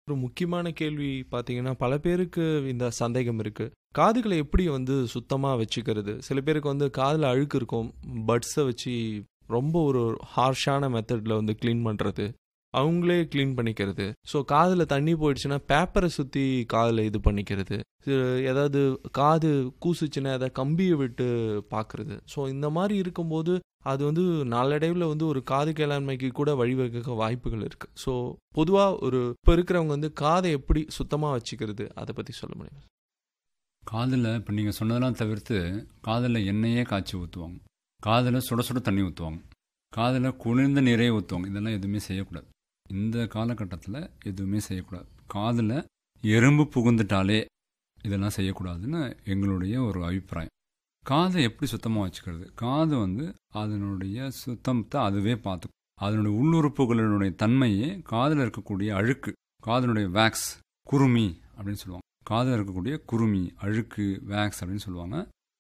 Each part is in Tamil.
ஒரு முக்கியமான கேள்வி பார்த்தீங்கன்னா, பல பேருக்கு இந்த சந்தேகம் இருக்கு. காதுகள எப்படி வந்து சுத்தமா வச்சுக்கிறது? சில பேருக்கு வந்து காதுல அழுக்கு இருக்கும். பட்ஸ வச்சு ரொம்ப ஒரு ஹார்ஷான மெத்தட்ல வந்து கிளீன் பண்றது. அவங்களே கிளீன் பண்ணிக்கிறது. ஸோ காதுல தண்ணி போயிடுச்சுன்னா, பேப்பர சுத்தி காதுல இது பண்ணிக்கிறது. இது ஏதாவது காது கூசுச்சுன்னா, அத கம்பிய விட்டு பார்க்கறது. ஸோ இந்த மாரி இருக்கும்போது, அது வந்து நாளடைவுல வந்து ஒரு காது கேளாண்மைக்கு கூட வழிவகுக்க வாய்ப்புகள் இருக்கு. ஸோ பொதுவா ஒரு இப்ப இருக்கிறவங்க வந்து காத எப்படி சுத்தமா வச்சுக்கிறது? அத பத்தி சொல்ல முடியுமா? காதுல இப்ப நீங்க சொன்னதெல்லாம் தவிர்த்து, காதுல எண்ணெயே காய்ச்சி ஊத்துவாங்க. காதுல சுட சுட தண்ணி ஊத்துவாங்க. காதுல குளிர்ந்த நீரே ஊத்துவாங்க. இதெல்லாம் எதுவுமே செய்யக்கூடாது. இந்த காலகட்டத்தில எதுவுமே செய்யக்கூடாது. காதுல எறும்பு புகுந்துட்டாலே இதெல்லாம் செய்யக்கூடாதுன்னு எங்களுடைய ஒரு அபிப்பிராயம். காத எப்படி சுத்தமா வச்சுக்கிறது? காது வந்து அதனுடைய சுத்தத்த அதுவே பார்த்துக்கும். அதனுடைய உள்ளுறுப்புகளினுடைய தன்மையே காதுல இருக்கக்கூடிய அழுக்கு, காதினுடைய வேக்ஸ், குருமி அப்படின்னு சொல்லுவாங்க. காதுல இருக்கக்கூடிய குருமி, அழுக்கு, வேக்ஸ் அப்படின்னு சொல்லுவாங்க.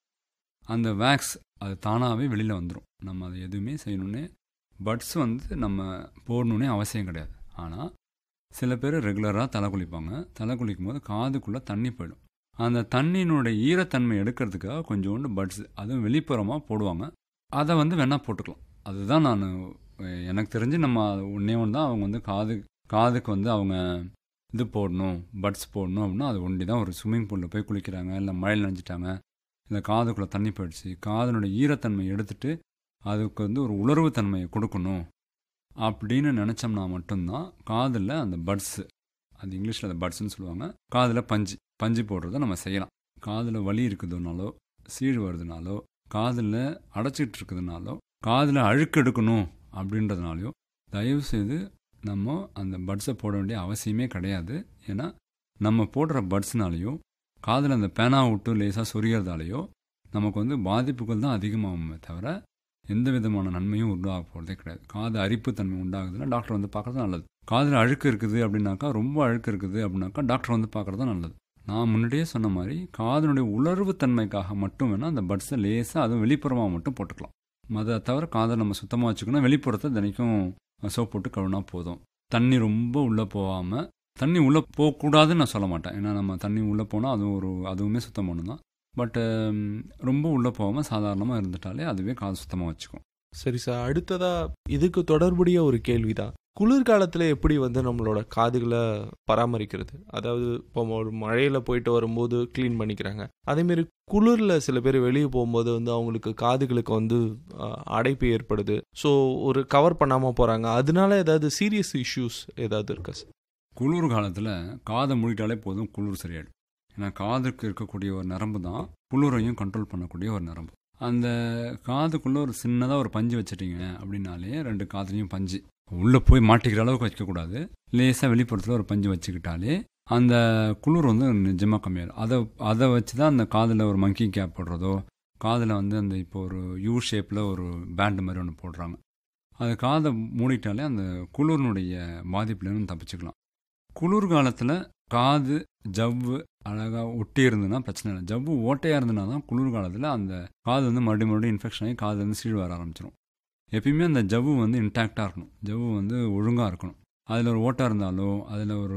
அந்த வேக்ஸ் அது தானாவே வெளியில வந்துரும். நம்ம அத எதுவுமே செய்யணும்னே பட்ஸ் வந்து நம்ம போடணும்னே அவசியம் கிடையாது. ஆனா, சில பேர் ரெகுலரா தலை குளிப்பாங்க. தலை குளிக்கும்போது காதுக்குள்ள தண்ணி போயிடும். அந்த தண்ணியினுடைய ஈரத்தன்மை எடுக்கிறதுக்காக கொஞ்சோண்டு பட்ஸ் அதுவும் வெளிப்புறமா போடுவாங்க. அத வந்து வேணா போட்டுக்கலாம். அதுதான் நானு எனக்கு தெரிஞ்சு நம்ம ஒண்ணே ஒண்ணு தான் அவங்க வந்து காது காதுக்கு வந்து அவங்க இது போடணும், பட்ஸ் போடணும் அப்படின்னா அது ஒண்டி தான் ஒரு ஸ்விம்மிங் பூல்ல போய் குளிக்கிறாங்க, இல்ல மழையில நனைஞ்சிட்டாங்க, இல்ல காதுக்குள்ள தண்ணி போயிடுச்சு. காதினுடைய ஈரத்தன்மை எடுத்துட்டு, அதுக்கு வந்து ஒரு உலர்வு தன்மையை கொடுக்கணும் அப்படின்னு நினைச்சோம்னா மட்டும்தான் காதுல அந்த பட்ஸ் அது இங்கிலீஷ்ல அந்த பட்ஸ்ன்னு சொல்லுவாங்க. காதுல பஞ்சு பஞ்சு போடுறத நம்ம செய்யலாம். காதுல வலி இருக்குதுனாலோ, சீழ் வருதுனாலோ, காதுல அடைச்சிட்டு இருக்குதுனாலோ, காதுல அழுக்கு எடுக்கணும் அப்படின்றதுனாலயோ, தயவு செய்து நம்ம அந்த பட்ஸை போட வேண்டிய அவசியமே கிடையாது. ஏன்னா, நம்ம போடுற பட்ஸ்னாலயோ, காதுல அந்த பேனா விட்டு லேசா சொரியறதாலயோ, நமக்கு வந்து பாதிப்புகள் தான் அதிகமாகுமே தவிர, எந்த விதமான நன்மையும் உண்டாக போறதே கிடையாது. காது அரிப்பு தன்மை உண்டாகுதுன்னா டாக்டர் வந்து பார்க்கறது நல்லது. காதுல அழுக்கு இருக்குது அப்படின்னாக்கா, ரொம்ப அழுக்கு இருக்குது அப்படின்னாக்கா, டாக்டர் வந்து பார்க்கறது தான் நல்லது. நான் முன்னாடியே சொன்ன மாரி, காதினுடைய உலர்வு தன்மைக்காக மட்டும் வேணா அந்த பட்ஸை லேசா அதுவும் வெளிப்புறமா மட்டும் போட்டுக்கலாம். அத தவிர காத நம்ம சுத்தமா வச்சுக்கணும். வெளிப்புறத்த தினைக்கும் சோப் போட்டு கழுவினா போதும். தண்ணி ரொம்ப உள்ள போகாம, தண்ணி உள்ள போகக்கூடாதுன்னு நான் சொல்ல மாட்டேன். ஏன்னா நம்ம தண்ணி உள்ள போனா அதுவும் ஒரு அதுவுமே சுத்தம் பண்ணணும் தான். பட் ரொம்ப உள்ள போகாம சாதாரணமா இருந்துட்டாலே அதுவே காது சுத்தமா வச்சுக்கும். சரி சார். அடுத்ததா இதுக்கு தொடர்புடைய ஒரு கேள்விதான். குளிர்காலத்துல எப்படி வந்து நம்மளோட காதுகள பராமரிக்கிறது? அதாவது இப்போ ஒரு மழையில போயிட்டு வரும்போது கிளீன் பண்ணிக்கிறாங்க. அதேமாரி குளிர்ல சில பேர் வெளிய போகும்போது வந்து அவங்களுக்கு காதுகளுக்கு வந்து அ அடைப்பு ஏற்படுது. ஸோ ஒரு கவர் பண்ணாம போறாங்க. அதனால ஏதாவது சீரியஸ் இஷ்யூஸ் ஏதாவது இருக்கா சார்? குளிர் காலத்துல காத மூடிட்டாலே போதும் குளிர் சரியாயிடும். ஏன்னா காதுக்கு இருக்கக்கூடிய ஒரு நரம்பு தான் குளிரையும் கண்ட்ரோல் பண்ணக்கூடிய ஒரு நரம்பு. அந்த காதுக்குள்ள ஒரு சின்னதா ஒரு பஞ்சு வச்சுட்டீங்க அப்படின்னாலே 2 காதுலயும் பஞ்சு. உள்ள போய் மாட்டிக்கிற அளவுக்கு வைக்கக்கூடாது. லேசா வெளிப்புறத்துல ஒரு பஞ்சு வச்சுக்கிட்டாலே, அந்த குளிர் வந்து நிஜமா கம்மியாயிடும். அத அத வச்சு தான் அந்த காதுல ஒரு மங்கி கேப் போடுறதோ, காதுல வந்து அந்த இப்போ ஒரு யூ ஷேப்ல ஒரு பேண்ட் மாரி ஒண்ணு போடுறாங்க. அது காத மூடிட்டாலே அந்த குளிரினுடைய பாதிப்புலேருந்து தப்பிச்சுக்கலாம். குளிர் காலத்துல காது, ஜவ்வு அழகா ஒட்டி இருந்ததுன்னா பிரச்சனை இல்ல. ஜவ்வு ஓட்டையா இருந்ததுனா தான் குளிர் காலத்துல அந்த காது வந்து மறுபடியும் மறுபடியும் இன்ஃபெக்ஷன் ஆகி காது வந்து சீழ் வர ஆரம்பிச்சுரும். எப்பயுமே அந்த ஜவ்வு வந்து இன்டாக்ட்டா இருக்கணும். ஜவ்வு வந்து ஒழுங்கா இருக்கணும். அதுல ஒரு ஓட்டை இருந்தாலோ, அதுல ஒரு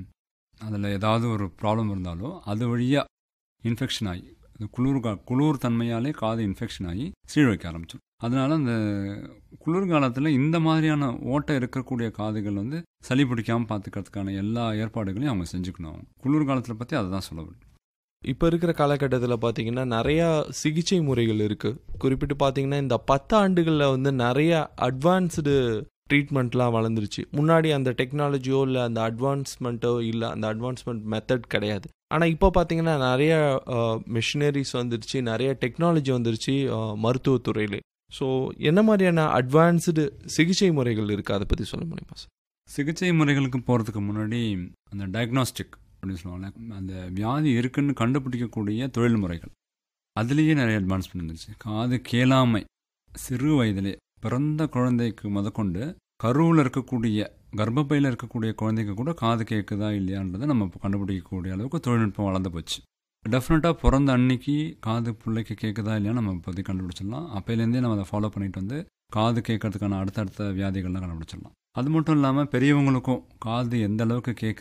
அதுல ஏதாவது ஒரு ப்ராப்ளம் இருந்தாலோ, அது வழியா இன்ஃபெக்ஷன் ஆகி குளிர் கா குளிர் தன்மையாலே காது இன்ஃபெக்ஷன் ஆகி சீழ் வைக்க ஆரம்பிச்சுரும். அதனால அந்த குளிர்காலத்துல இந்த மாதிரியான ஓட்டை இருக்கக்கூடிய காதுகள் வந்து சளி பிடிக்காம பார்த்துக்கிறதுக்கான எல்லா ஏற்பாடுகளையும் அவங்க செஞ்சுக்கணும். குளிர்காலத்துல பத்தி அததான் சொல்ல வரேன். இப்ப இருக்கிற காலகட்டத்துல பார்த்தீங்கன்னா, நெறையா சிகிச்சை முறைகள் இருக்கு. குறிப்பிட்டு பார்த்தீங்கன்னா, இந்த 10 ஆண்டுகள்ல வந்து நெறைய அட்வான்ஸ்டு ட்ரீட்மெண்ட்லாம் வளர்ந்துருச்சு. முன்னாடி அந்த டெக்னாலஜியோ இல்ல அந்த அட்வான்ஸ்மென்ட்டோ இல்ல. அந்த அட்வான்ஸ்மென்ட் மெத்தட் கிடையாது. ஆனா இப்ப பார்த்தீங்கன்னா, நெறைய அ மிஷினரிஸ் வந்துருச்சு. நெறைய டெக்னாலஜி வந்துருச்சு அ மருத்துவத் துறையிலே. ஸோ என்ன மாரியான அட்வான்ஸ்டு சிகிச்சை முறைகள் இருக்கு? அத பத்தி சொல்ல முடியுமா சார்? சிகிச்சை முறைகளுக்கு போறதுக்கு முன்னாடி அந்த டயக்னாஸ்டிக் அப்படின்னு சொல்லுவாங்கல்ல. அந்த வியாதி இருக்குன்னு கண்டுபிடிக்கக்கூடிய தொழில்முறைகள். அதுலயே நெறைய அட்வான்ஸ்மென்ட் வந்துருச்சு. காது கேளாமை சிறு வயதிலே பிறந்த குழந்தைக்கு முதற்கொண்டு கருவுல இருக்கக்கூடிய கர்ப்பப்பையில இருக்கக்கூடிய குழந்தைக்கு கூட காது கேட்குதா இல்லையான்றத நம்ம கண்டுபிடிக்கக்கூடிய அளவுக்கு தொழில்நுட்பம் வளர்ந்து போச்சு. டெஃபினட்டா பிறந்த அன்னைக்கு காது புள்ளைக்கு கேட்குதா இல்லையான்னு நம்ம இப்போதைக்கு கண்டுபிடிச்சிடலாம். அப்பையிலேருந்தே நம்ம அத ஃபாலோ பண்ணிட்டு வந்து காது கேட்கறதுக்கான அடுத்தடுத்த வியாதிகள்லாம் கண்டுபிடிச்சிடலாம். அது மட்டும் இல்லாம பெரியவங்களுக்கும் காது எந்த அளவுக்கு கேட்குது